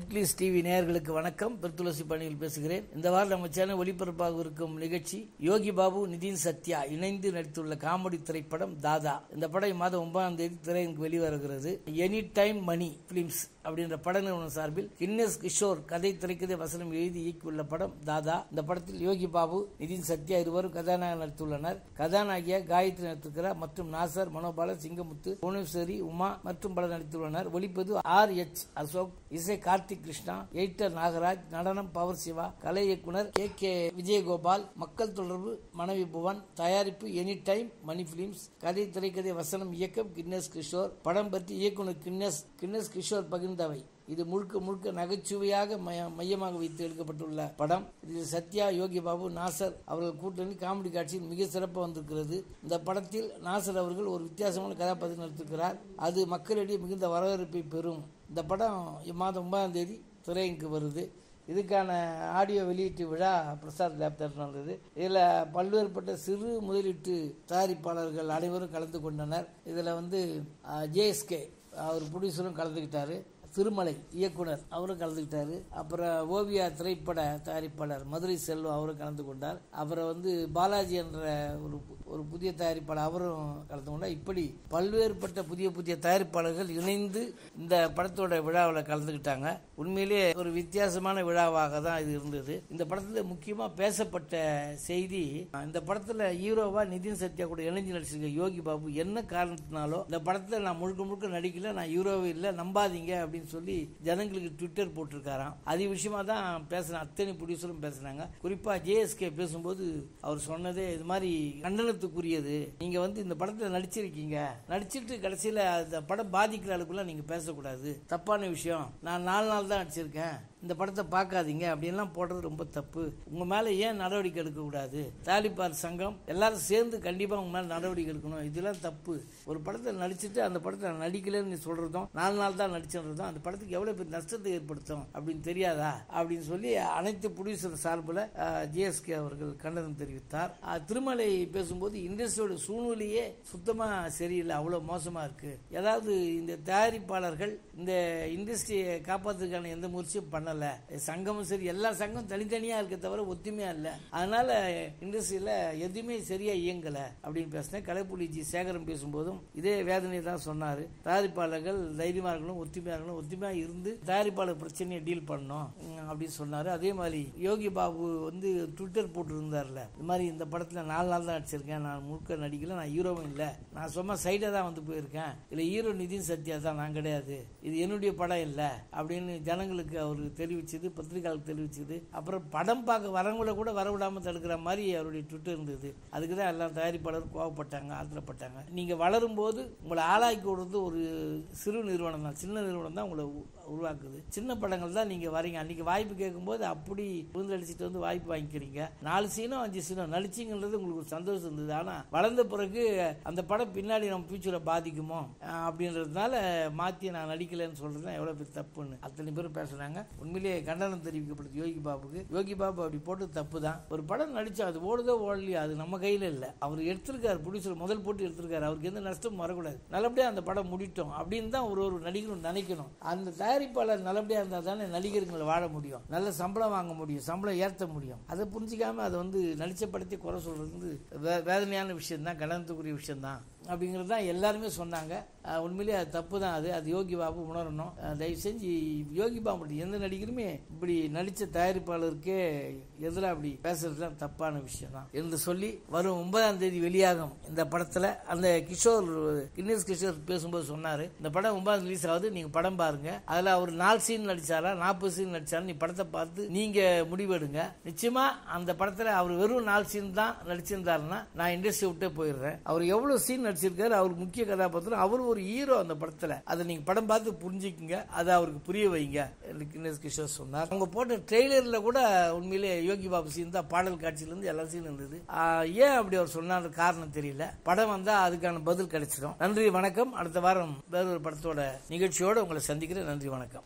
red Cleese TV நேயர்களுக்கு வணக்கம் பெருத்துளசி பணியில் பேசுகிறேன் இந்த வாரம் நம்ம சேனல் ஒளிபரப்பாக இருக்கும் நிகழ்ச்சி யோகி பாபு நிதின் சத்யா இணைந்து நடித்துள்ள காமெடி திரைப்படம் தாதா இந்த படம் இம்மாதம் ஒன்பதாம் தேதி திரைக்கு வெளிவருகிறது எனி டைம் மணி பிலிம்ஸ் அப்படின்ற பட நிறுவனம் சார்பில் கின்னஸ் கிஷோர் கதை திரைக்கதை வசனம் எழுதி இயக்கியுள்ள படம் தாதா இந்த படத்தில் யோகி பாபு நிதின் சத்யா இருவரும் கதாநாயகர் நடித்துள்ளனர் கதாநாயகியா காயத்ரி நடித்திருக்கிறார் மற்றும் நாசர் மனோபாலன் சிங்கமுத்து புவனேஸ்வரி உமா மற்றும் பலர் நடித்துள்ளனர் ஒளிப்பது ஆர் எச் அசோக் இசை கார்த்திக் கிருஷ்ணா எடிட்டர் நாகராஜ் நடனம் பவர் சிவா கலை இயக்குனர் கே கே விஜயகோபால் மக்கள் தொடர்பு மனைவி புவன் தயாரிப்பு எனி டைம் மணி பிலிம்ஸ் கதை திரைக்கதை வசனம் இயக்கம் கின்னஸ் கிஷோர் படம் பற்றி இயக்குனர் கின்னஸ் கின்னஸ் கிஷோர் பகிர்ந்தவை இது முழுக்க முழுக்க நகைச்சுவையாக மைய- மையமாக வைத்து எடுக்கப்பட்டுள்ள படம் இது சத்யா யோகி பாபு நாசர் அவர்கள் கூட்டணி காமெடி காட்சியில் மிக சிறப்பாக வந்திருக்கிறது இந்த படத்தில் நாசர் அவர்கள் ஒரு வித்தியாசமான கதாபாத்திரம் நடித்திருக்கிறார் அது மக்களிடையே மிகுந்த வரவேற்பை பெறும் இந்த படம் இம்மாதம் ஒன்பதாம் தேதி திரையங்கு வருது இதுக்கான ஆடியோ வெளியீட்டு விழா பிரசாத் லேப் தேட்டர் நடந்தது இதில் பல்வேறுபட்ட சிறு முதலீட்டு தயாரிப்பாளர்கள் அனைவரும் கலந்து கொண்டனர் இதில் வந்து ஜேஎஸ்கே அவர் ப்ரொடியூசரும் கலந்துக்கிட்டாரு திருமலை இயக்குனர் அவரும் கலந்துக்கிட்டாரு அப்புறம் ஓவியா திரைப்பட தயாரிப்பாளர் மதுரை செல்வம் அவரும் கலந்து கொண்டார் அப்புறம் வந்து பாலாஜி என்ற ஒரு ஒரு புதிய தயாரிப்பாளர் அவரும் கலந்து கொண்டார் இப்படி பல்வேறுபட்ட புதிய புதிய தயாரிப்பாளர்கள் இணைந்து இந்த படத்தோட விழாவில் கலந்துக்கிட்டாங்க உண்மையிலேயே ஒரு வித்தியாசமான விழாவாக தான் இது இருந்தது இந்த படத்தில் முக்கியமாக பேசப்பட்ட செய்தி இந்த படத்தில் ஹீரோவா நிதின் சத்யா கூட இணைஞ்சு நடிச்சிருக்க யோகி பாபு என்ன காரணத்தினாலோ இந்த படத்தில் நான் முழுக்க முழுக்க நடிக்கல நான் ஹீரோவே இல்லை நம்பாதீங்க அப்படின்னு சொல்லி ஜனங்களுக்கு ட்விட்டர் போட்டிருக்காராம் அது விஷயமா தான் பேசுறேன் அத்தனை ப்ரொடியூசரும் பேசுனாங்க குறிப்பா ஜேஎஸ்கே பேசும்போது அவர் சொன்னதே இது மாதிரி கண்டனத்துக்குரியது நீங்க வந்து இந்த படத்துல நடிச்சிருக்கீங்க நடிச்சிட்டு கடைசியில அந்த படம் பாதிக்கிற அளவுக்குலாம் நீங்க பேசக்கூடாது தப்பான விஷயம் நான் நாலு நாள் தான் நடிச்சிருக்கேன் இந்த படத்தை பார்க்காதீங்க அப்படின்லாம் போடுறது ரொம்ப தப்பு உங்க மேல ஏன் நடவடிக்கை எடுக்கக்கூடாது தாலிபார் சங்கம் எல்லாரும் சேர்ந்து கண்டிப்பா உங்க மேல நடவடிக்கை எடுக்கணும் இதெல்லாம் தப்பு ஒரு படத்தை நடிச்சிட்டு அந்த படத்தை நான் நடிக்கலன்னு நீ சொல்றதும் நாலு நாள் தான் நடிச்சதும் அந்த படத்துக்கு எவ்வளவு பெரிய நஷ்டத்தை ஏற்படுத்தும் அப்படின்னு தெரியாதா அப்படின்னு சொல்லி அனைத்து ப்ரொடியூசர் சார்பில் ஜிஎஸ்கே அவர்கள் கண்டனம் தெரிவித்தார் அஹ், திருமலை பேசும்போது இண்டஸ்ட்ரியோட சூழ்நிலையே சுத்தமா சரியில்லை அவ்வளவு மோசமா இருக்கு ஏதாவது இந்த தயாரிப்பாளர்கள் இந்த இண்டஸ்ட்ரியை காப்பாத்துறதுக்கான எந்த முயற்சியும் பண்ணல சங்கமும் சரி எல்லா சங்கம் தனித்தனியா இருக்க தவிர ஒத்துமையா இல்ல அதனால இண்டஸ்ட்ரியில எதுவுமே சரியா இயங்கல அப்படின்னு பேசினேன் கலைப்புலி ஜி சேகரன் பேசும்போதும் இதே வேதனையை தான் சொன்னாரு தயாரிப்பாளர்கள் தைரியமா இருக்கணும் ஒத்துமையா இருக்கணும் ஒத்துமையா இருந்து தயாரிப்பாளர் பிரச்சனையை டீல் பண்ணணும் உம், அப்படின்னு சொன்னாரு அதே மாதிரி யோகி பாபு வந்து ட்விட்டர் போட்டு இருந்தார்ல இந்த மாதிரி இந்த படத்துல நாலு நாள் தான் நடிச்சிருக்கேன் நான் முழுக்க நடிக்கல நான் ஹீரோவும் இல்ல நான் சும்மா சைடா தான் வந்து போயிருக்கேன் இதுல ஹீரோ நிதின் சத்யா தான் நான் கிடையாது இது என்னுடைய படம் இல்ல அப்படின்னு ஜனங்களுக்கு அவரு தெரிவிச்சது பத்திரிகையாளருக்கு தெரிவிச்சது அப்புறம் படம் பார்க்க வரவங்கள கூட வரவிடாம தடுக்கிற மாதிரி அவருடைய ட்விட்டர் இருந்தது அதுக்கு தான் எல்லாம் தயாரிப்பாளரும் கோவப்பட்டாங்க ஆத்திரப்பட்டாங்க நீங்க வளரும் போது உங்களை ஆளாக்கி கொடுத்து ஒரு சிறு நிறுவனம் தான் சின்ன நிறுவனம் தான் உங்களை உ- உருவாக்குது சின்ன படங்கள் தான் நீங்க வரீங்க அன்னைக்கு வாய்ப்பு கேட்கும்போது அப்படி விழுந்தடிச்சிட்டு வந்து வாய்ப்பு வாங்கிக்கிறீங்க நாலு சீனோ அஞ்சு சீனோ நடிச்சிங்கிறது உங்களுக்கு ஒரு சந்தோஷம் இருந்தது ஆனா வளர்ந்த பிறகு அந்த படம் பின்னாடி நம்ம ஃபியூச்சரை பாதிக்குமோ அஹ் அப்படின்றதுனால மாத்தி நான் நடிக்கலைன்னு சொல்றது தான் எவ்வளவு பெரிய தப்புன்னு அத்தனை பேரும் பேசுறாங்க உண்மையிலேயே கண்டனம் தெரிவிக்கப்படுது யோகி பாபுக்கு யோகி பாபு அப்படி போட்டு தப்பு தான் ஒரு படம் நடிச்சா அது ஓடுதோ ஓடலையோ அது நம்ம கையில இல்ல அவர் எடுத்திருக்காரு ப்ரொடியூசர் முதல் போட்டு எடுத்திருக்காரு அவருக்கு எந்த நஷ்டமும் வரக்கூடாது நல்லபடியா அந்த படம் முடிட்டோம் அப்படின்னு தான் ஒரு ஒரு நடிகரும் நினைக்கணும் அந்த தயாரிப்பாளர் நல்லபடியா இருந்தா தானே நடிகர்களை வாழ முடியும் நல்ல சம்பளம் வாங்க முடியும் சம்பளம் ஏற்ற முடியும் அதை புரிஞ்சிக்காம அதை வந்து நடிச்ச படத்தை குறை சொல்றது வந்து வே- வேதனையான விஷயம் தான் கண்டனத்துக்குரிய விஷயம் தான் அப்படிங்கிறது தான் எல்லாருமே சொன்னாங்க அஹ் உண்மையிலேயே அது தப்பு தான் அது அது யோகி பாபு உணரணும் அஹ் தயவு செஞ்சு யோகி பாபு எந்த நடிகருமே இப்படி நடிச்ச தயாரிப்பாளருக்கே எதிராக அப்படி பேசுறதுலாம் தப்பான விஷயம் தான் என்று சொல்லி வரும் ஒன்பதாம் தேதி வெளியாகும் இந்த படத்துல அந்த கிஷோர் கின்னஸ் கிஷோர் பேசும்போது சொன்னாரு இந்த படம் ஒன்பதாம் ரிலீஸ் ஆகுது நீங்க படம் பாருங்க அதுல அவர் நாலு சீன் நடிச்சாரா நாற்பது சீன் நடிச்சாரா நீ படத்தை பார்த்து நீங்க முடிவெடுங்க நிச்சயமா அந்த படத்துல அவர் வெறும் நாலு சீன் தான் நடிச்சிருந்தாருன்னா நான் இண்டஸ்ட்ரி விட்டே போயிடுறேன் அவர் எவ்வளவு சீன் நடிச்சிருக்காரு அவர் முக்கிய கதாபாத்திரம் அவர் ஒரு ஹீரோ அந்த படத்துல அதை நீங்க படம் பார்த்து புரிஞ்சுக்குங்க அதை அவருக்கு புரிய வைங்க என்று கின்னஸ் கிஷோர் சொன்னார் அவங்க போட்ட ட்ரெய்லர்ல கூட உண்மையிலே யோகி பாபு சீன் தான் பாடல் காட்சியில இருந்து எல்லா சீன் இருந்தது ஆஹ் ஏன் அப்படி அவர் சொன்னார் காரணம் தெரியல படம் வந்தா அதுக்கான பதில் கிடைச்சிடும் நன்றி வணக்கம் அடுத்த வாரம் வேறொரு படத்தோட நிகழ்ச்சியோட உங்களை சந்திக்கிறேன் நன்றி வணக்கம்